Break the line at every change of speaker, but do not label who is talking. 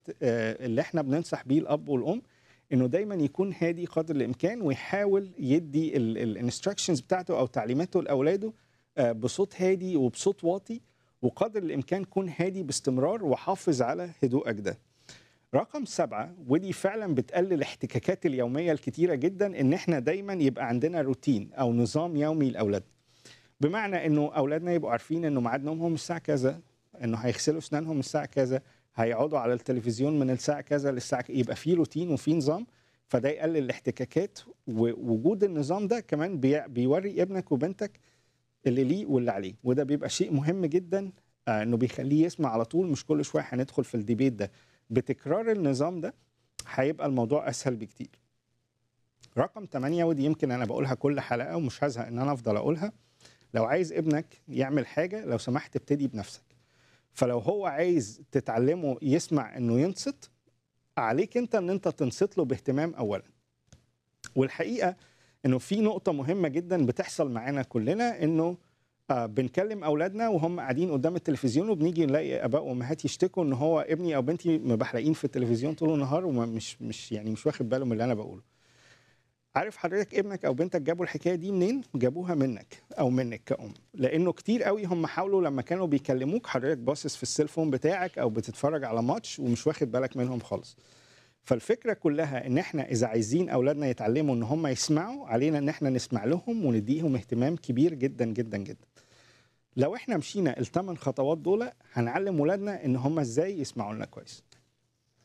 آه، اللي احنا بننصح بيه الاب والام انه دايما يكون هادي قدر الامكان ويحاول يدي الانستراكشنز بتاعته او تعليماته لاولاده آه، بصوت هادي وبصوت واطي وقدر الامكان كون هادي باستمرار وحافظ على هدوءك ده. رقم سبعة ودي فعلا بتقلل الاحتكاكات اليومية الكتيرة جدا ان احنا دايما يبقى عندنا روتين او نظام يومي لاولادنا. بمعنى انه اولادنا يبقوا عارفين انه ميعاد نومهم الساعة كذا انه هيغسلوا اسنانهم الساعة كذا هيقعدوا على التلفزيون من الساعة كذا للساعة كذا. يبقى في روتين وفي نظام فده يقلل الاحتكاكات ووجود النظام ده كمان بي- بيوري ابنك وبنتك اللي ليه واللي عليه وده بيبقى شيء مهم جدا آه، انه بيخليه يسمع على طول مش كل شويه هندخل في الديبيت ده بتكرار النظام ده هيبقى الموضوع اسهل بكتير رقم 8 ودي يمكن انا بقولها كل حلقه ومش هزهق ان انا افضل اقولها لو عايز ابنك يعمل حاجه لو سمحت ابتدي بنفسك فلو هو عايز تتعلمه يسمع انه ينصت عليك انت ان انت تنصت له باهتمام اولا والحقيقه انه في نقطه مهمه جدا بتحصل معانا كلنا انه آه بنكلم اولادنا وهم قاعدين قدام التلفزيون وبنيجي نلاقي اباء وامهات يشتكوا ان هو ابني او بنتي مبحلقين في التلفزيون طول النهار ومش مش يعني مش واخد باله من اللي انا بقوله عارف حضرتك ابنك او بنتك جابوا الحكايه دي منين جابوها منك او منك كأم لانه كتير قوي هم حاولوا لما كانوا بيكلموك حضرتك باصص في السيلفون بتاعك او بتتفرج على ماتش ومش واخد بالك منهم خالص فالفكره كلها ان احنا اذا عايزين اولادنا يتعلموا ان هم يسمعوا علينا ان احنا نسمع لهم ونديهم اهتمام كبير جدا جدا جدا لو احنا مشينا الثمان خطوات دول هنعلم ولادنا ان هم ازاي يسمعوا لنا كويس